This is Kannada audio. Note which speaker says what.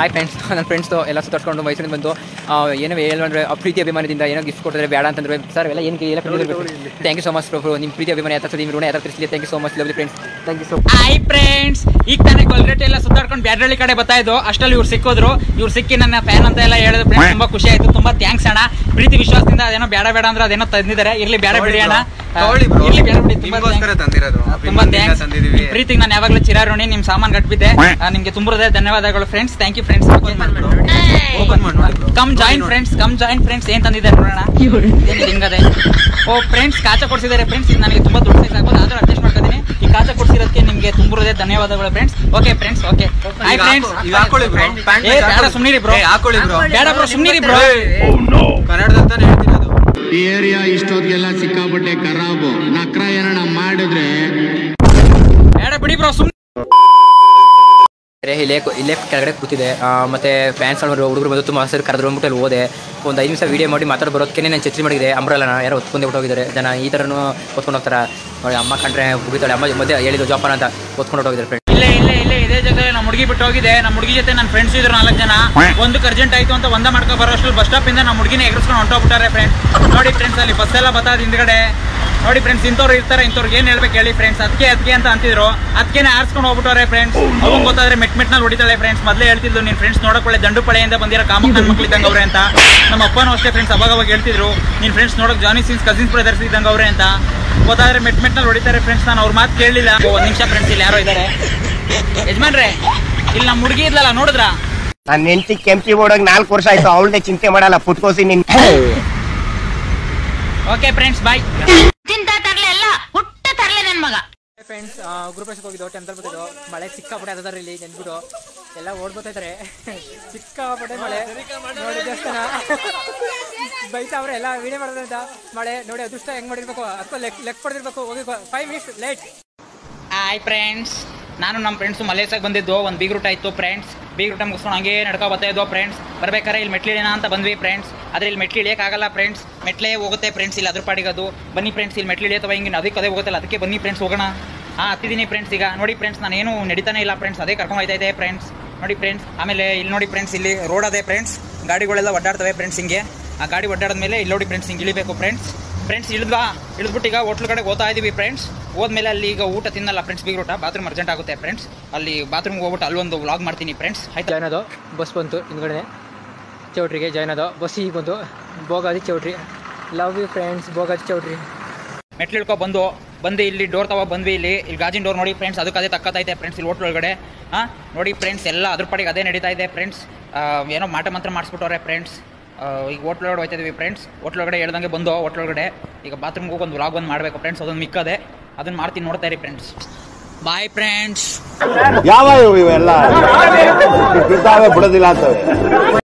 Speaker 1: ಹಾಯ್ ಫ್ರೆಂಡ್ಸ್ ನನ್ನ ಫ್ರೆಂಡ್ಸು ಎಲ್ಲ ಸುತ್ತಾಡ್ಕೊಂಡು ಮೈಸೂರಿಂದ ಬಂದು ಆ, ಏನೋ ಹೇಳು ಅಂದರೆ ಪ್ರೀತಿ ಅಭಿಮಾನದಿಂದ ಏನೋ ಗಿಫ್ಟ್ ಕೊಟ್ಟಿದ್ರೆ ಬೇಡ ಅಂತಂದ್ರೆ ಸರ್ ಎಲ್ಲ ಏನಕ್ಕೆ ಎಲ್ಲ thank you so much bro ನಿಮ್ಮ ಪ್ರೀತಿ ಅಭಿಮಾನ ಯಾತ್ರ ನಿಮ್ಮ ಋಣ ಯಾತ್ರ ತಿಳಿಸಲಿ thank you so much lovely friends thank you so
Speaker 2: hi friends ಈಗ ತಾನೇ ಗೊಲ್ಗಟ್ಟೆ ಎಲ್ಲ ಸುತ್ತಾಡ್ಕೊಂಡು ಬ್ಯಾಡ್ರಳ್ಳಿ ಕಡೆ ಬರ್ತಾ ಇದ್ದು ಅಷ್ಟರಲ್ಲಿ ಇವ್ರು ಸಿಕ್ಕಿದ್ರು ಇವ್ರು ಸಿಕ್ಕಿ ನನ್ನ ಫ್ಯಾನ್ ಅಂತ ಎಲ್ಲ ಹೇಳಿದ್ರು ಫ್ರೆಂಡ್ಸ್ ತುಂಬಾ ಖುಷಿ ಆಯ್ತು ತುಂಬಾ ಥ್ಯಾಂಕ್ಸ್ ಅಣ್ಣ ಪ್ರೀತಿ ವಿಶ್ವಾಸದಿಂದ ಅದೇನೋ ಬೇಡ ಬೇಡ ಅಂದ್ರೆ ಅದೇನೋ ತಂದಿದ್ದಾರೆ ಇರ್ಲಿ ಬೇಡ ಬಿಡಿ ಅಣ್ಣ
Speaker 3: ತಗೊಳ್ಳಿ bro.
Speaker 2: ಇರ್ಲಿ ಬೇಡ ಬಿಡಿ ತುಂಬಾ
Speaker 3: ನಿಮ್ಗೋಸ್ಕರ
Speaker 2: thanks.
Speaker 3: ತಂದಿರೋದು
Speaker 2: ತುಂಬಾ
Speaker 3: ಅಭಿಮಾನದಿಂದ
Speaker 2: ಥ್ಯಾಂಕ್ಸ್
Speaker 3: ತಂದಿದೀವಿ
Speaker 2: ಪ್ರೀತಿಗೆ ನಾನು ಯಾವಾಗಲೂ ಚಿರಾರುಣಿ ನಿಮ್ ಸಾಮಾನ್ ಕಟ್ಬಿದ್ದೆ ಆ, ನಿಮ್ಗೆ ತುಂಬ ಹೃದಯ ಧನ್ಯವಾದಗಳು friends thank you friends
Speaker 3: open ಮಾಡಿ ನೋಡಿ bro.
Speaker 2: Come join friends come join friends ಏನ್ ತಂದಿದ್ದಾರೆ ನೋಡೋಣ ಏನಿದೆ ಹಿಂಗದೆ ಓ ಫ್ರೆಂಡ್ಸ್ ಕಾಚ ಕೊಡ್ಸಿದ್ದಾರೆ ಫ್ರೆಂಡ್ಸ್ ಇದು ನನಗೆ ತುಂಬಾ ದೊಡ್ಡ ಸೈಜ್ ಆಗ್ಬೋದು ಆದ್ರೂ ಅಡ್ಜಸ್ಟ್ ಮಾಡ್ತಿದ್ದೀನಿ ಈ ಕಾಚ ಕೊಡ್ಸಿರೋದಕ್ಕೆ ನಿಮ್ಗೆ ತುಂಬ ಹೃದಯ ಧನ್ಯವಾದಗಳು friends okay friends okay hi
Speaker 3: ಈಗ
Speaker 2: ಫ್ರೆಂಡ್ಸ್
Speaker 3: ಹಾಕೊ- ಈಗ ಹಾಕೊಳ್ಳಿ bro. Pant
Speaker 2: ಏ, ಬೇಡ,
Speaker 3: ಹಾಕೊಳ್ಳಿ.
Speaker 2: ಸುಮ್ನಿರಿ bro.
Speaker 3: ಏ, ಹಾಕೊಳ್ಳಿ bro.
Speaker 2: ಬೇಡ ಬ್ರೋ ಸುಮ್ನಿರಿ ಬ್ರೋ
Speaker 3: ಕನ್ನಡದಂತಾನೆ ಹೇಳ್ತಿರೋದು
Speaker 4: ಈ ಏರಿಯಾ ಇಷ್ಟೊತ್ತಿಗೆಲ್ಲ ಸಿಕ್ಕಾಪಟ್ಟೆ ಖರಾಬು ನಕ್ರ ಏನನ ಮಾಡಿದ್ರೆ
Speaker 2: ಬೇಡ ಬಿಡಿ ಬ್ರೋ ಸುಮ್
Speaker 1: ಇಲ್ಲೇ ಇಲ್ಲೇ ಕೆಳಗಡೆ ಕೂತಿದೆ ಆ, ಮತ್ತೆ ಫ್ಯಾನ್ಸ್ ಹುಡುಗರು ಬಂದು ತುಂಬ ಸರಿ ಕರೆದ್ರು ಅಂದ್ಬಿಟ್ಟು ಅಲ್ಲಿ ಹೋದೆ ಒಂದು ಐದು ನಿಮಿಷ ವೀಡಿಯೋ ಮಾಡಿ ಮಾತಾಡಿ ಬರೋದಕ್ಕೆ ನಾನು ಛತ್ರಿ ಮಾಡಿದೆ ಅಂಬ್ರಲ್ಲನ ಯಾರೋ ಹೊತ್ಕೊಂಡೆ ಹೋಗಿದ್ದಾರೆ ಜನ ಈ ಥರನೂ ಹೊತ್ಕೊಂಡು ಹೋಗ್ತಾರೆ ನೋಡಿ ಅಮ್ಮ ಕಂಡ್ರೆ ಮುಗಿತಾಳೆ ಅಮ್ಮ ಮಧ್ಯೆ ಹೇಳಿದ್ರು ಜೋಪಾನ ಅಂತ ಹೊತ್ಕೊಂಡು ಹೋಗಿದ್ದಾರೆ ಫ್ರೆಂಡ್
Speaker 2: ಇಲ್ಲೇ ಇಲ್ಲೇ ಇಲ್ಲೇ ಇದೇ ಜಾಗದಲ್ಲಿ ನಮ್ಮ ಹುಡುಗಿ ಬಿಟ್ಟು ಹೋಗಿದೆ ನಮ್ಮ ಹುಡುಗಿ ಜೊತೆ ನನ್ನ ಫ್ರೆಂಡ್ಸ್ ಇದ್ರು ನಾಲ್ಕು ಜನ ಒಂದಕ್ಕೆ ಅರ್ಜೆಂಟ್ ಆಯ್ತು ಅಂತ ಒಂದ ಮಾಡ್ಕೊ ಬರೋ ಅಷ್ಟು ಬಸ್ ಸ್ಟಾಪ್ ಇಂದ ನಮ್ಮ ಹುಡುಗಿನ ಎಗರಿಸ್ಕೊಂಡು ಹೊಂಟೋಗ್ಬಿಟ್ಟಾರೆ ಫ್ರೆಂಡ್ಸ್ ನೋಡಿ ಫ್ರೆಂಡ್ಸ್ ಅಲ್ಲಿ ಬಸ್ ಎಲ್ಲ ಬತ್ತಾದ ಹಿಂದ್ಗಡೆ ನೋಡಿ ಫ್ರೆಂಡ್ಸ್ ಇಂಥವ್ರು ಇರ್ತಾರೆ ಇಂಥವ್ರಿಗೆ ಏನ್ ಹೇಳ್ಬೇಕು ಹೇಳಿ ಫ್ರೆಂಡ್ಸ್ ಅದಕ್ಕೆ ಅದಕ್ಕೆ ಅಂತ ಅಂತಿದ್ರು ಅದಕ್ಕೆ ಆರ್ಸ್ಕೊಂಡು ಹೋಗ್ಬಿಟ್ಟವ್ರೆ ಫ್ರೆಂಡ್ಸ್ ಅವ್ನು ಗೊತ್ತಾದ್ರೆ ಮೆಟ್ ಮೆಟ್ನಲ್ಲಿ ಹೊಡಿತಾಳೆ ಫ್ರೆಂಡ್ಸ್ ಮೊದಲೇ ಹೇಳ್ತಿದ್ಲು ನಿನ್ ಫ್ರೆಂಡ್ಸ್ ನೋಡಕ್ ಒಳ್ಳೆ ದಂಡು ಪಳೆಯಿಂದ ಬಂದಿರೋ ಕಾಮಕ್ ನನ್ನ ಮಕ್ಳು ಇದ್ದಂಗೆ ಅವ್ರೆ ಅಂತ ನಮ್ಮ ಅಪ್ಪನೂ ಅಷ್ಟೇ ಫ್ರೆಂಡ್ಸ್ ಅವಾಗ ಅವಾಗ ಹೇಳ್ತಿದ್ರು ನಿನ್ ಫ್ರೆಂಡ್ಸ್ ನೋಡಕ್ ಜಾನಿ ಸಿನ್ಸ್ ಕಸಿನ್ಸ್ ಬ್ರದರ್ಸ್ ಇದ್ದಂಗೆ ಅವ್ರೆ ಅಂತ ಗೊತ್ತಾದ್ರೆ ಮೆಟ್ ಮೆಟ್ನಲ್ಲಿ ಹೊಡಿತಾರೆ ಫ್ರೆಂಡ್ಸ್ ನಾನು ಅವ್ರ ಮಾತು ಕೇಳಲಿಲ್ಲ ಒಂದ್ ನಿಮಿಷ ಫ್ರೆಂಡ್ಸ್ ಇಲ್ಲಿ ಯಾರೋ ಇದ್ದಾರೆ ಯಜಮಾನ್ರೆ ಇಲ್ಲಿ ನಮ್ಮ ಹುಡುಗಿ ಇದ್ಲಲ್ಲ ನೋಡಿದ್ರಾ
Speaker 5: ನನ್ನ ಹೆಂಡತಿ ಕೆಂಪಿ ಓಡೋಗಿ ನಾಲ್ಕು ವರ್ಷ ಆಯ್ತು ಅವಳದೇ ಚಿಂತೆ ಮಾಡಲ್ಲ ಪುಟ್ಕೋಸಿ ನಿನ್
Speaker 2: ಓಕೆ ಫ್ರೆಂಡ್ಸ್ ಬಾಯ್
Speaker 6: ತಿಂತ ತರ್ಲೆ ಅಲ್ಲ ಹುಟ್ಟ ತರ್ಲೆ ನನ್ ಮಗ
Speaker 1: ಫ್ರೆಂಡ್ಸ್ ಗ್ರೂಪಸ್ಗೆ ಹೋಗಿದ್ದು ಟೆಂಪಲ್ ಬರ್ತಿದ್ದು ಮಳೆ ಸಿಕ್ಕಾಪಟ್ಟೆ ಅದರ ಇಲ್ಲಿ ನೆನ್ಬಿಟ್ಟು ಎಲ್ಲ ಓಡ್ಬೋತಿದ್ದಾರೆ ಸಿಕ್ಕಾಪಟ್ಟೆ ಮಳೆ ನೋಡಿ ದೇವಸ್ಥಾನ ಬೈತಾವ್ರೆ ಎಲ್ಲ ವಿಡಿಯೋ ಮಾಡೋದು ಅಂತ ಮಳೆ ನೋಡಿ ಅದೃಷ್ಟ ಹೆಂಗ್ ಮಾಡಿರ್ಬೇಕು ಅಥವಾ ಲೆಕ್ ಲೆಕ್ ಪಡೆದಿರ್ಬೇಕು ಹೋಗಿ five minutes late
Speaker 2: hi friends ನಾನು ನಮ್ಮ ಫ್ರೆಂಡ್ಸು ಮಲೇಸಾಗ ಬಂದಿದ್ದು ಒಂದು ಬೀಗ್ ರೂಟ್ ಆಯಿತು ಫ್ರೆಂಡ್ಸ್ ಬೀಗ್ ರೂಟ ಮುಗಿಸ್ಕೊಂಡು ಹಂಗೆ ನಡ್ಕೊ ಬರ್ತಾ ಇದ್ದೋ ಫ್ರೆಂಡ್ಸ್ ಬರ್ಬೇಕಾರೆ ಇಲ್ಲಿ ಮೆಟ್ಲಿಳಿನ ಅಂತ ಬಂದ್ವಿ ಫ್ರೆಂಡ್ಸ್ ಆದರೆ ಇಲ್ಲಿ ಮೆಟ್ಲು ಇಳಿಯೋಕ್ಕಾಗಲ್ಲ ಫ್ರೆಂಡ್ಸ್ ಮೆಟ್ಲೇ ಹೋಗುತ್ತೆ ಫ್ರೆಂಡ್ಸ್ ಇಲ್ಲಿ ಅದ್ರ ಪಾಡಿಗೆ ಅದು ಬನ್ನಿ ಫ್ರೆಂಡ್ಸ್ ಇಲ್ಲಿ ಮೆಟ್ಲು ಇಳಿಯತ್ತವ ಹಿಂಗೆ ಅದಕ್ಕೆ ಅದೇ ಹೋಗುತ್ತಲ್ಲ ಅದಕ್ಕೆ ಬನ್ನಿ ಫ್ರೆಂಡ್ಸ್ ಹೋಗೋಣ ಹಾಂ ಹತ್ತಿದ್ದೀನಿ ಫ್ರೆಂಡ್ಸ್ ಈಗ ನೋಡಿ ಫ್ರೆಂಡ್ಸ್ ನಾನೇನು ನಡೀತಾನೆ ಇಲ್ಲ ಫ್ರೆಂಡ್ಸ್ ಅದೇ ಕರ್ಕೊಂಡು ಹೋಗ್ತಾ ಇದೆ ಫ್ರೆಂಡ್ಸ್ ನೋಡಿ ಫ್ರೆಂಡ್ಸ್ ಆಮೇಲೆ ಇಲ್ಲಿ ನೋಡಿ ಫ್ರೆಂಡ್ಸ್ ಇಲ್ಲಿ ರೋಡ್ ಅದೇ ಫ್ರೆಂಡ್ಸ್ ಗಾಡಿಗಳೆಲ್ಲ ಒಡ್ಡಾಡ್ತವೆ ಫ್ರೆಂಡ್ಸ್ ಹಿಂಗೆ ಆ ಗಾಡಿ ಒಡ್ಡಾಡಿದ್ಮೇಲೆ ಇಲ್ಲಿ ನೋಡಿ ಫ್ರೆಂಡ್ಸ್ ಹಿಂಗೆ ಇಳಿಬೇಕು ಫ್ರೆಂಡ್ಸ್ ಫ್ರೆಂಡ್ಸ್ ಇಳಿದ್ವಾ ಇಳಿದ್ಬಿಟ್ಟು ಈಗ ಹೋಟ್ಲ್ ಕಡೆ ಹೋಗ್ತಾ ಇದೀವಿ ಫ್ರೆಂಡ್ಸ್ ಹೋದ್ಮೇಲೆ ಅಲ್ಲಿ ಈಗ ಊಟ ತಿನ್ನಲ್ಲ ಫ್ರೆಂಡ್ಸ್ ಬೀಗ್ ಊಟ ಬಾತ್ರೂಮ್ ಅರ್ಜೆಂಟ್ ಆಗುತ್ತೆ ಫ್ರೆಂಡ್ಸ್ ಅಲ್ಲಿ ಬಾತ್ರೂಮ್ಗೆ ಹೋಗ್ಬಿಟ್ಟು ಅಲ್ಲೊಂದು ವ್ಲಾಗ್ ಮಾಡ್ತೀನಿ ಫ್ರೆಂಡ್ಸ್ ಆಯ್ತಾ
Speaker 1: ಜಾಯ್ನ್ ಅದು ಬಸ್ ಬಂತು ಹಿಂದ್ಗಡೆ ಚೌಟ್ರಿಗೆ ಜಾಯ್ನ್ ಅದು ಬಸ್ ಈಗ ಬಂತು Bogadi Choultry love you friends Bogadi Choultry
Speaker 2: ಮೆಟ್ಲು ಇಳ್ಕೊ ಬಂದು ಬಂದು ಇಲ್ಲಿ ಡೋರ್ ತಗೋ ಬಂದ್ವಿ ಇಲ್ಲಿ ಇಲ್ಲಿ ಗಾಜಿನ ಡೋರ್ ನೋಡಿ ಫ್ರೆಂಡ್ಸ್ ಅದಕ್ಕೆ ಅದೇ ತಕ್ಕತೈತೆ ಫ್ರೆಂಡ್ಸ್ ಇಲ್ಲಿ ಹೋಟ್ಲ್ ಒಳಗಡೆ ಹಾಂ ನೋಡಿ ಫ್ರೆಂಡ್ಸ್ ಎಲ್ಲ ಅದ್ರ ಪಾಡಿಗೆ ಅದೇ ನಡೀತಾ ಇದೆ ಫ್ರೆಂಡ್ಸ್ ಏನೋ ಮಾಟ ಮಂತ್ರ ಮಾಡಿಸ್ಬಿಟ್ಟವ್ರೆ ಫ್ರೆಂಡ್ಸ್ ಈಗ ಹೋಟ್ಲ್ ಒಳಗಡೆ ಹೋಯ್ತಾ ಇದೀವಿ ಫ್ರೆಂಡ್ಸ್ ಹೋಟ್ಲ್ ಒಳಗಡೆ ಹೇಳ್ದಂಗೆ ಬಂದು ಹೋಟ್ಲ್ ಒಳಗಡೆ ಈಗ ಬಾತ್ರೂಮ್ಗೆ ಹೋಗಿ ಒಂದು ವ್ಲಾಗ್ ಒಂದು ಮಾಡಬೇಕು ಫ್ರೆಂಡ್ಸ್ ಅದೊಂದು ಮಿಕ್ಕದೆ ಅದನ್ನ ಮಾಡ್ತೀನಿ ನೋಡ್ತಾ ಇರಿ ಫ್ರೆಂಡ್ಸ್ ಬಾಯ್ ಫ್ರೆಂಡ್ಸ್
Speaker 4: ಯಾವ ಇವೆಲ್ಲ ಬಿದ್ದಾವೆ ಬಿಡೋದಿಲ್ಲ ಅಂತವೆ